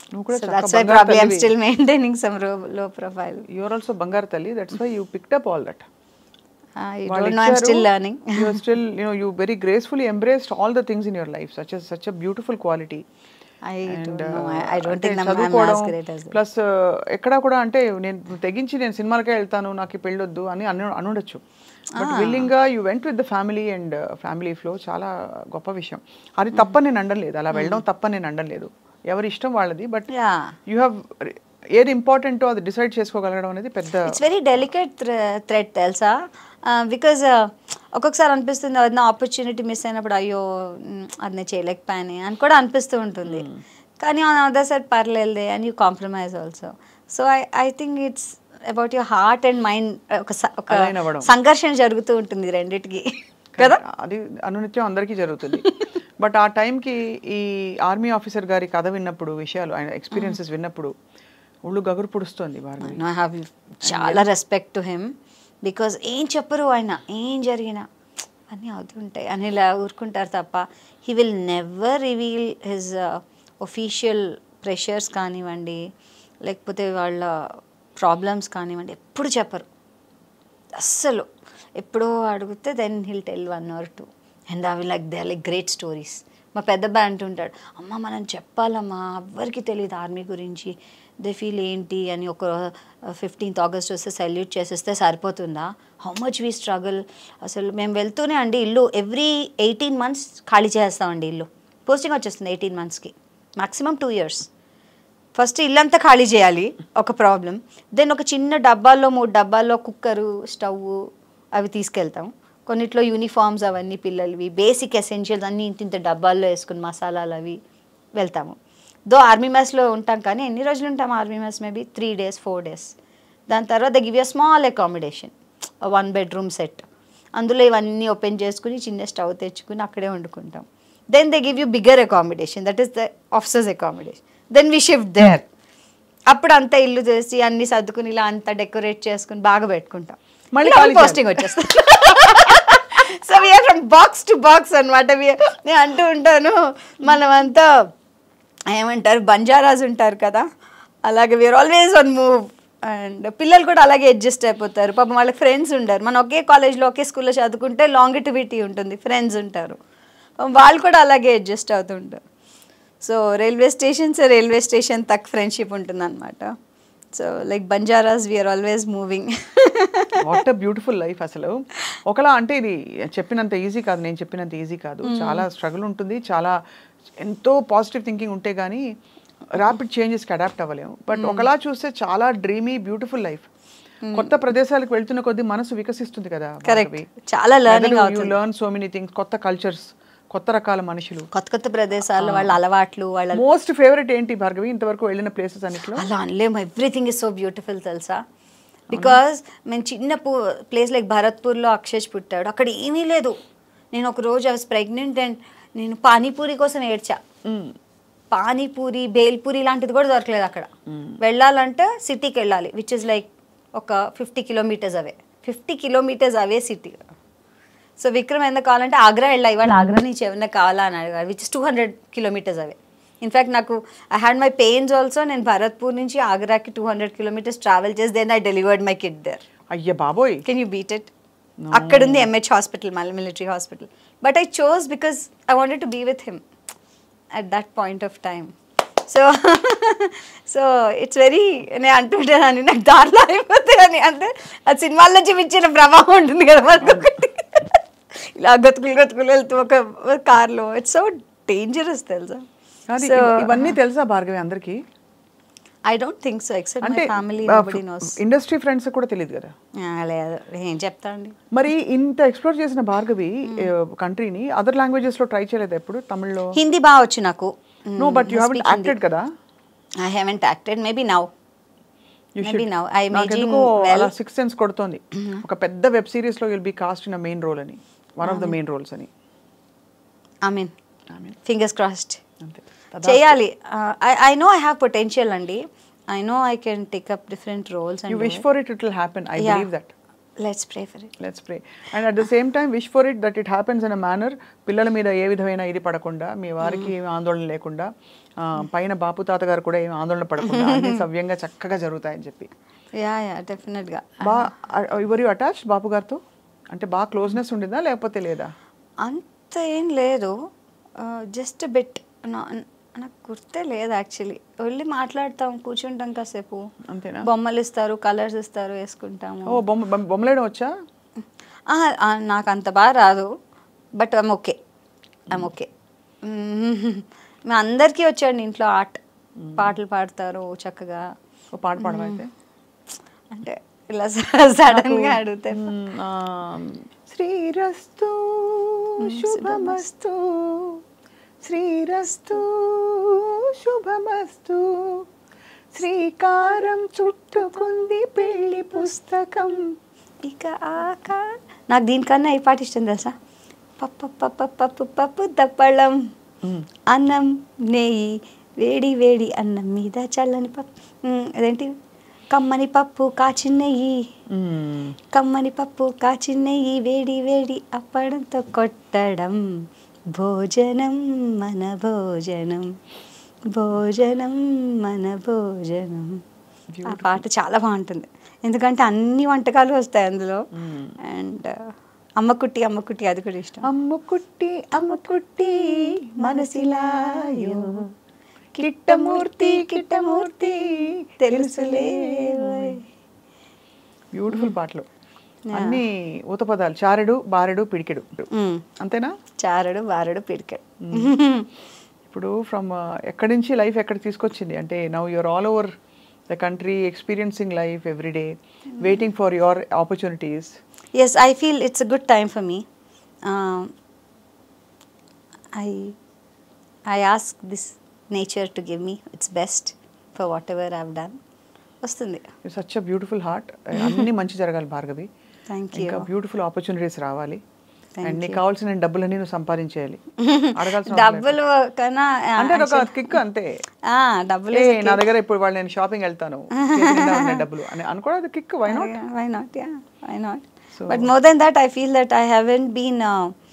నువ్వు కూడా సో చక్కగా దట్స్ వై బంగారు ప్రాబ్లీ ఐమ్ తల్లివి. Still maintaining some low profile you are also బంగారు తల్లి that's why you picked up all that I don't know I'm still learning you are still you know you very gracefully embraced all the things in your life such as such a beautiful quality I don't know. I- I don't think I'm- I'm చదువుకోవడం as great as that. Plus ఎక్కడ కూడా అంటే నేను తెగించి నేను సినిమాలకే వెళ్తాను నాకు ఈ పెళ్ళొద్దు అని అను అనుండొచ్చు బట్ విల్లింగ్ గా you went with the family and family flow చాలా గొప్ప విషయం అది తప్పని నేను అండలేదు అలా వెళ్ళడం తప్పని నేను అండలేదు ఎవరి ఇష్టం వాళ్ళది బట్ యా యూ హ్యావ్ ఏది ఇంపార్టెంటో అది డిసైడ్ చేసుకోగలగడం అనేది పెద్ద ఇట్స్ వెరీ డెలికేట్ థ్రెడ్ తెలుసా బికాజ్ ఒక్కొక్కసారి అనిపిస్తుంది ఏదైనా ఆపర్చునిటీ మిస్ అయినప్పుడు అయ్యో మ్, అది నేను చేయలేకపోయాను అని కూడా అనిపిస్తూ ఉంటుంది కానీ ఆన్ అదర్ సైడ్ పర్లేదే and you compromise also so I I think it's about your heart and mind ఒక స- ఒక Align అవ్వడం. సంఘర్షణ జరుగుతూ ఉంటుంది ఈ రెండిటికి కదా అది అనునిత్యం అందరికీ జరుగుతుంది బట్ ఆ టైంకి ఈ ఆర్మీ ఆఫీసర్ గారి కథ విన్నప్పుడు విషయాలు ఆయన ఎక్స్పీరియన్సెస్ విన్నప్పుడు ఒళ్ళు గగురు పుడుస్తుంది భార్గవి ఐ హ్యావ్ చాలా రెస్పెక్ట్ టు హిమ్ బికాజ్ ఏం చెప్పరు ఆయన ఏం జరిగినా అన్నీ అవుతుంటాయి అని ఇలా ఊరుకుంటారు తప్ప he will never reveal his official pressures కానివ్వండి లేకపోతే వాళ్ళ ప్రాబ్లమ్స్ కానివ్వండి ఎప్పుడు చెప్పరు అస్సలు ఎప్పుడో అడిగితే then he'll tell one or two and అవి like they like great stories మా పెద్ద బ్యాండ్ ఉంటాడు అమ్మ మనం చెప్పాలమ్మా ఎవ్వరికి తెలియదు ఆర్మీ గురించి దే ఫీల్ ఏంటి అని ఒక ఫిఫ్టీన్త్ ఆగస్ట్ వస్తే సెల్యూట్ చేసేస్తే సరిపోతుందా హౌ మచ్ వీ స్ట్రగుల్ అసలు మేము వెళ్తూనే అండి ఇల్లు ఎవ్రీ ఎయిటీన్ మంత్స్ ఖాళీ చేస్తామండి ఇల్లు పోస్టింగ్ వచ్చేస్తుంది ఎయిటీన్ మంత్స్కి మాక్సిమం టూ ఇయర్స్ ఫస్ట్ ఇల్లంతా ఖాళీ చేయాలి ఒక ప్రాబ్లం దెన్ ఒక చిన్న డబ్బాల్లో మూడు డబ్బాల్లో కుక్కరు స్టవ్ అవి తీసుకెళ్తాం కొన్నిట్లో యూనిఫామ్స్ అవన్నీ పిల్లలవి బేసిక్ ఎసెన్షియల్స్ అన్నీ ఇంత ఇంత డబ్బాల్లో వేసుకుని మసాలాలు అవి వెళ్తాము దో ఆర్మీ మెస్లో ఉంటాం కానీ ఎన్ని రోజులు ఉంటాం army mess maybe three days four days దాని తర్వాత give you small accommodation one bedroom set అందులో ఇవన్నీ ఓపెన్ చేసుకుని చిన్న స్టవ్ తెచ్చుకుని అక్కడే వండుకుంటాం then they give you bigger accommodation that is the officers accommodation then we shift there అప్పుడు అంతా ఇల్లు చేసి అన్ని సర్దుకుని ఇలా అంతా డెకరేట్ చేసుకుని బాగా పెట్టుకుంటాం మళ్ళీ మళ్ళీ ఖాళీ పోస్టింగ్ వచ్చేస్తాం so we are from box to box అనమాట నేను అంటూ ఉంటాను మనమంతా ఏమంటారు బంజారాస్ ఉంటారు కదా అలాగే we are always on move and పిల్లలు కూడా అలాగే అడ్జస్ట్ అయిపోతారు పాపం వాళ్ళకి ఫ్రెండ్స్ ఉంటారు మనం ఒకే కాలేజ్లో ఒకే స్కూల్లో చదువుకుంటే లాంగిటివిటీ ఉంటుంది ఫ్రెండ్స్ ఉంటారు పాపం వాళ్ళు కూడా అలాగే అడ్జస్ట్ అవుతుంటారు so railway stations railway station తక్ ఫ్రెండ్షిప్ ఉంటుంది అనమాట so like Banjaras we are always moving what a beautiful life అసలు ఒకలా అంటే ఇది చెప్పినంత ఈజీ కాదు నేను చెప్పినంత ఈజీ కాదు చాలా స్ట్రగుల్ ఉంటుంది చాలా ఎంతో పాజిటివ్ థింకింగ్ ఉంటే గానీ ర్యాపిడ్ చేంజెస్కి అడాప్ట్ అవ్వలేము బట్ ఒకలా చూస్తే చాలా డ్రీమీ బ్యూటిఫుల్ లైఫ్ కొత్త ప్రదేశాలకు వెళ్తున్న కొద్దీ మనసు వికసిస్తుంది కదా Correct. చాలా learning అవుతుంది. లెర్న్ సో మెనీ థింగ్స్ కొత్త కల్చర్స్ కొత్త రకాల మనుషులు కొత్త కొత్త ప్రదేశాలు వాళ్ళ అలవాట్లు వాళ్ళ మోస్ట్ ఫేవరెట్ ఏంటి భార్గవి ఇంతవరకు వెళ్ళిన ప్లేసెస్ అన్నిట్లో అలా అనలేము ఎవ్రీథింగ్ ఇస్ సో బ్యూటిఫుల్ తెలుసా బికాజ్ మేము చిన్న పూ ప్లేస్ లైక్ భరత్పూర్లో అక్షయ్ పుట్టాడు అక్కడ ఏమీ లేదు నేను ఒక రోజు ఐ వాస్ ప్రెగ్నెంట్ అండ్ నేను పానీపూరి కోసం ఏడ్చా పానీపూరి బేల్పూరి లాంటిది కూడా దొరకలేదు అక్కడ వెళ్ళాలంటే సిటీకి వెళ్ళాలి విచ్ ఇస్ లైక్ ఒక fifty kilometres away fifty kilometres away city so Vikram ఎంత కావాలంటే ఆగ్రా వెళ్ళా ఇవాళ ఆగ్రా నుంచి ఏమైనా కావాలా అని అడిగారు which is two hundred kilometres away in fact నాకు I had my pains also నేను భరత్పూర్ నుంచి ఆగ్రాకి టూ హండ్రెడ్ కిలోమీటర్స్ ట్రావెల్ చేసి then I delivered my kid there అయ్య బాబోయ్ కెన్ యూ బీట్ ఇట్ అక్కడ ఉంది ఎంహెచ్ హాస్పిటల్ మళ్ళీ military hospital but I chose because I wanted to be with him at that point of time so so it's very నేను అంటుంటానని నాకు దారిలో అయిపోతే అని అంటే ఆ సినిమాల్లో చూపించిన ప్రభావం ఉంటుంది కదా మనకు ఒకటి. ఇలా గతుకులు గతుకులు వెళ్తూ ఒక కార్లో ఇట్స్ సో డేంజరస్ తెలుసా కానీ సో ఇవ- ఇవన్నీ తెలుసా భార్గవి అందరికి I don't think so except అంటే my family nobody knows industry friends కూడా తెలియదు కదా లేదు ఏం చెప్తా అండి మరి ఇంత ఎక్స్ప్లోర్ చేసిన భార్గవి కంట్రీని అదర్ లాంగ్వేజెస్ లో ట్రై చేయలేదు ఎప్పుడు తమిళ్లో హిందీ బాగా వచ్చు నాకు no but you haven't acted కదా I haven't acted maybe now You Maybe should. now. I నాకు imagine ఎందుకో well. అలా సిక్స్ సెన్స్ కొడుతోంది ఒక పెద్ద వెబ్ సిరీస్ లో will be cast in main role అని one of the main roles అని I mean I mean, fingers crossed అంతే చేయాలి I know I have potential అండి I know I can take up different roles you wish for it it will happen I believe that let's pray for it let's pray and at the same time wish for it that it happens in a manner పిల్లల మీద ఏ విధమైన ఇది పడకుండా మీ వారికి ఏమి ఆందోళన లేకుండా ఆ, పైన బాపు తాత గారు కూడా ఏం ఆందోళన పడకుండా అన్ని సవ్యంగా చక్కగా జరుగుతాయని చెప్పి యా యా డెఫినెట్గా బా ఎవరు అటాచ్ బాపు గారితో అంటే బాగా క్లోజ్నెస్ ఉండిందా లేకపోతే లేదా అంత ఏం లేదు జస్ట్ బిట్ నాకు గుర్తే లేదు యాక్చువల్లీ వెళ్ళి మాట్లాడతాం కూర్చుంటాం కాసేపు అంతేనా బొమ్మలు ఇస్తారు కలర్స్ ఇస్తారు వేసుకుంటాము ఓ బొమ్మ బొమ్మ- బొమ్మలేయడం వచ్చా ఆ, ఆ, నాకు అంత బాగా రాదు but I'm okay I'm okay మా అందరికీ వచ్చాడు ఇంట్లో ఆర్ట్ పాటలు పాడతారు చక్కగా ఓ పాట పాడమైతే అంటే ఇలా సడన్ గా అడిగితే మ్మ్, ఆ, శ్రీరస్తు శుభమస్తు శ్రీరస్తు శుభమస్తు శ్రీకారం చుట్టుకుంది పెళ్లి పుస్తకం ఇక ఆక నాకు దీనికన్నా ఈ పాట ఇష్టం తెలుసా పప్పు పప్పు పప్పు పప్పు దప్పళం మ్మ్. అన్నం నెయ్యి వేడి వేడి అన్నం మీద చల్లని పప్పు మ్, అదేంటి కమ్మని పప్పు కాచిన నెయ్యి మ్మ్. కమ్మని పప్పు కాచిన నెయ్యి వేడి వేడి అప్పడంతో కొట్టడం భోజనం మన భోజనం భోజనం మన భోజనం ఆ పాట చాలా బాగుంటుంది ఎందుకంటే అన్ని వంటకాలు వస్తాయి అందులో మ్మ్. అండ్ అమ్మకుట్టి అమ్మకుట్టి అది కూడా ఇష్టం అమ్మ కుట్టి అమ్మ కుట్టి మనసిలాయో కిట్టమూర్తి కిట్టమూర్తి తెలుసులే ఓయ్. బ్యూటిఫుల్ పాటలు అన్ని ఊత పదాలు చారెడు బారెడు పిడికెడు మ్, అంతేనా చారుడు బారుడు పిడికాడు ఇప్పుడు ఫ్రమ్ ఎక్కడి నుంచి లైఫ్ ఎక్కడ తీసుకొచ్చింది అంటే now you're all over the country experiencing life every day waiting for your opportunities yes i feel it's a good time for me um, i i ask this nature to give me its best for whatever i've done వస్తుంది such a beautiful heart అన్ని మంచి జరగాలి Bhargavi thank ఇంకా you beautiful opportunities రావాలి Thank and నీకు you. కావాల్సిన డబ్బులన్నీ నువ్వు సంపాదించేయాలి అడగాల్సిన అవసరం లేదు. డబ్బులు కన్నా అంటే ఒక కిక్ అంతే ఆ, డబ్బులు ఏ నా దగ్గర ఇప్పుడు వాళ్ళు నేను షాపింగ్ వెళ్తాను చేతి నిండా ఉన్నాయి డబ్బులు అని అనుకోవడం అది kick why not why not yeah why not So- but more than that I feel that I haven't been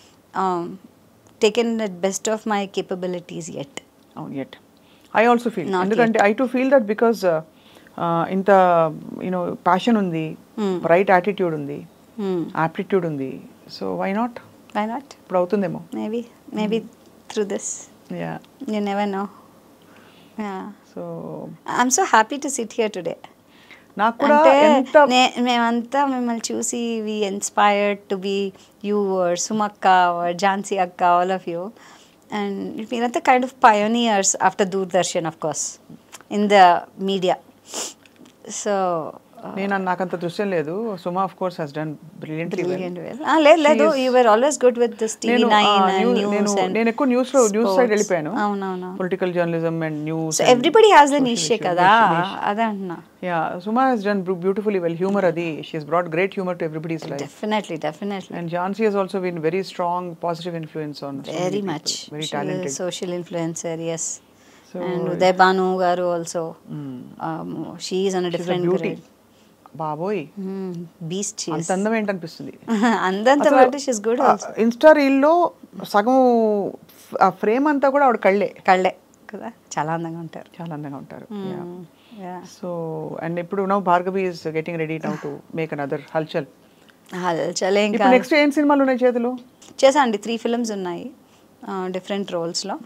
taken the best of my capabilities at అవును at I also feel Not ఎందుకంటే I too feel that because ఇంత you know passion ఉంది Hmm. Right attitude ఉంది aptitude ఉంది so why not why not ఇప్పుడు అవుతుందేమో maybe maybe through this yeah you never know yeah so I'm so happy to sit here today నాకు కూడా అంటే ఎంత నే- మేమంతా మిమ్మల్ని చూసి we inspired to be you or సుమక్క ఆర్ ఝాన్సీ అక్క ఆల్ ఆఫ్ యూ అండ్ మీరంతా kind of pioneers after Doordarshan of course in the media so నేను నాకంత దృశ్యం లేదు Suma of course has done brilliantly లేదు లేదు you were always good with this TV nine and news and నేను ఎక్కువ న్యూస్ లో న్యూస్ సైడ్ వెళ్ళిపోయాను అవునవును political journalism and news so everybody has the niche కదా అదే అంటున్నా yeah Suma has done beautifully well humour అది she has brought great humour to everybody's life definitely definitely And Jhansi has also been very strong, positive influence on so many very people. much Very She is talented. a social influencer yes So- and uday banu garu also Mm. um, she is on a She's a different beauty. grade బాబోయ్ Hmm, beast she అంత is అందం ఏంటనిపిస్తుంది అందంత పాటు she's good also insta రీల్లో సగం ఫ్- ఆ ఫ్రేమ్ అంతా కూడా ఆవిడ కళ్ళే కళ్ళే కదా చాలా అందంగా ఉంటారు చాలా అందంగా ఉంటారు Hmm, yeah. సో అండ్ ఇప్పుడు now Bhargavi is getting ready now to make another hulchul హల్చలే ఇంకా ఇప్పుడు నెక్స్ట్ ఏం సినిమాలు ఉన్నాయి చేతులు చేసా అండి త్రీ ఫిల్మ్స్ ఉన్నాయి డిఫరెంట్ రోల్స్లో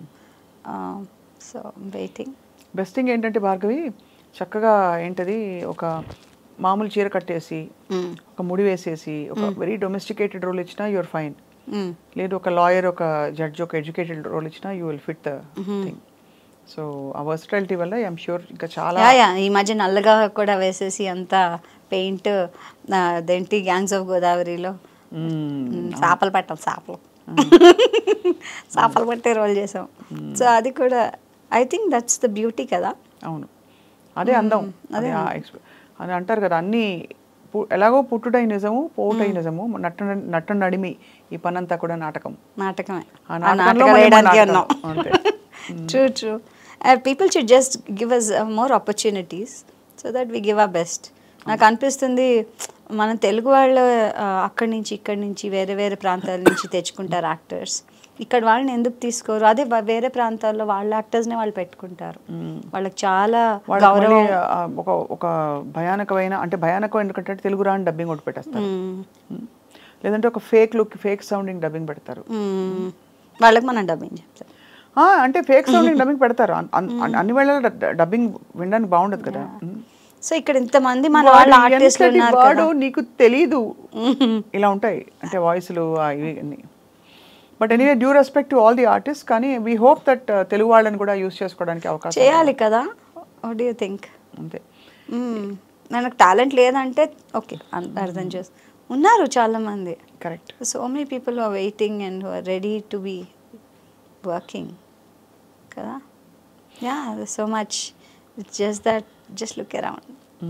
సో వెయిటింగ్ బెస్ట్ థింగ్ ఏంటంటే భార్గవి చక్కగా ఏంటది ఒక మామూలు చీర కట్టేసి ఒక ముడి వేసేసి ఒక వెరీ డొమెస్టికేటెడ్ రోల్ ఇచ్చినా యువర్ ఫైన్ లేదు ఒక లాయర్ ఒక జడ్జ్ ఒక ఎడ్యుకేటెడ్ రోల్ ఇచ్చినా you will fit the thing so ఆ వర్సిటాలిటీ వల్ల ఐఎమ్ షూర్ ఇంకా చాలా యా యా ఈ మధ్య నల్లగా కూడా వేసేసి అంతా పెయింట్ అదేంటి గ్యాంగ్స్ ఆఫ్ గోదావరిలో మ్మ్. చేపలు పట్టాం చేపలు చేపలు పట్టే రోల్ చేసాం సో అది కూడా I think that's the beauty కదా అవును అదే అందం అదే ఆ exp- అని అంటారు కదా అన్ని పు- ఎలాగో పుట్టుటై నిజము పోటై నిజము నట్ట నట్ట నడిమి ఈ పనంతా కూడా నాటకం నాటకమే ఆ ఆ నాటకంలో నాటకాలు మళ్ళీ వేయడానికి నాటకం. ఉన్నాం అంతే. True true people should just give us more opportunities so that we give a best నాకు అనిపిస్తుంది మన తెలుగు వాళ్ళు uh, అక్కడి నుంచి ఇక్కడి నుంచి వేరే వేరే ప్రాంతాల నుంచి తెచ్చుకుంటారు యాక్టర్స్ ఇక్కడ వాళ్ళని ఎందుకు తీసుకోరు అదే వా- వేరే ప్రాంతాల్లో వాళ్ళ యాక్టర్స్నే వాళ్ళు పెట్టుకుంటారు వాళ్ళకి చాలా వాళ్ళకి మళ్ళీ, గౌరవం ఆ, ఒక ఒక భయానకమైన అంటే భయానకమైన కంటే తెలుగు రాని డబ్బింగ్ ఒకటి పెట్టేస్తారు మ్మ్. మ్మ్. లేదంటే ఒక fake look fake sounding dubbing పెడతారు మ్మ్. వాళ్ళకి మనం డబ్బింగ్ చెప్తాం ఆ, అంటే ఫేక్ సౌండింగ్ డబ్బింగ్ పెడతారు అన్- అన్- అన్ని వేళ డబ్బింగ్ వినడానికి బాగుండదు కదా మ్మ్. సో ఇక్కడ ఇంతమంది మన వాళ్ళ వాడు ఆర్టిస్టులు ఎంతటి ఉన్నారు వాడు కదా నీకు తెలీదు ఇలా ఉంటాయి అంటే వాయిస్లు ఇవి అన్ని but anyway due respect to all the artist కానీ వీ హోప్ దట్ తెలుగు వాళ్ళని కూడా యూస్ చేసుకోవడానికి అవకాశం చేయాలి కదా వాట్ యూ థింక్ అంతే మనకు టాలెంట్ లేదంటే ఓకే అర్థం చేసు ఉన్నారు చాలా మంది correct so many people are waiting and are ready to be working కదా yeah so much it's just that just look around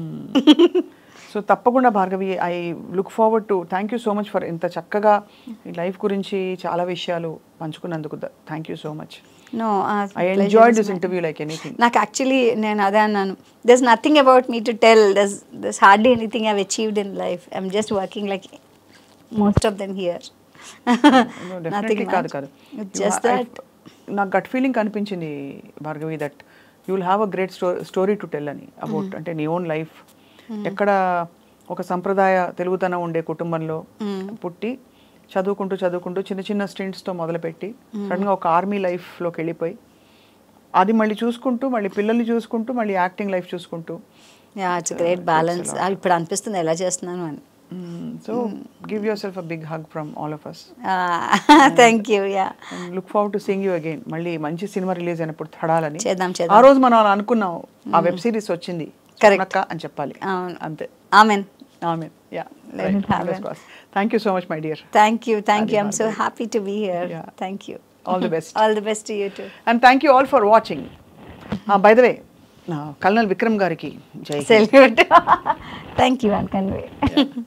so తప్పకుండా Bhargavi I look forward to thank you so much for ఇంత చక్కగా ఈ life గురించి చాలా విషయాలు పంచుకున్నందుకు thank you so much no I enjoy this interview like anything నాకు actually నేను అదే అన్నాను there's nothing about me to tell there's thus hardly anything I've achieved in life I'm just working like most of them here definitely కాదు కాదు just You- I- that నాకు gut feeling కనిపించింది Bhargavi that you will have a great స్టో story to tell అని about అంటే నీ own life ఎక్కడ ఒక సంప్రదాయ తెలుగుతనం ఉండే కుటుంబంలో పుట్టి చదువుకుంటూ చదువుకుంటూ చిన్న చిన్న స్టింట్స్తో మొదలుపెట్టి సడన్గా ఒక ఆర్మీ లైఫ్లోకి వెళ్ళిపోయి అది మళ్ళీ చూసుకుంటూ మళ్ళీ పిల్లల్ని చూసుకుంటూ మళ్ళీ యాక్టింగ్ లైఫ్ చూసుకుంటూ యా ఇట్స్ గ్రేట్ బ్యాలెన్స్ ఇప్పుడు అనిపిస్తుంది ఎలా చేస్తున్నాను అని so give yourself a big hug from all of us thank you yeah look forward to seeing you again మళ్ళీ మంచి సినిమా రిలీజ్ అయినప్పుడు తడాలని చేద్దాం, ఆ చేద్దాం. రోజు మనం అలా అనుకున్నాం ఆ వెబ్ సిరీస్ వచ్చింది Correct. స్వర్ణక్క అని చెప్పాలి అవును. అంతే ఆమెన్ ఆమె yeah Let it happen. Thank you so much my dear thank you thank you I'm so happy to be here Yeah. Thank you All the best. All the best you too and thank you all for watching by the way colonel Vikram గారికి జై హింద్. Salute thank you and convey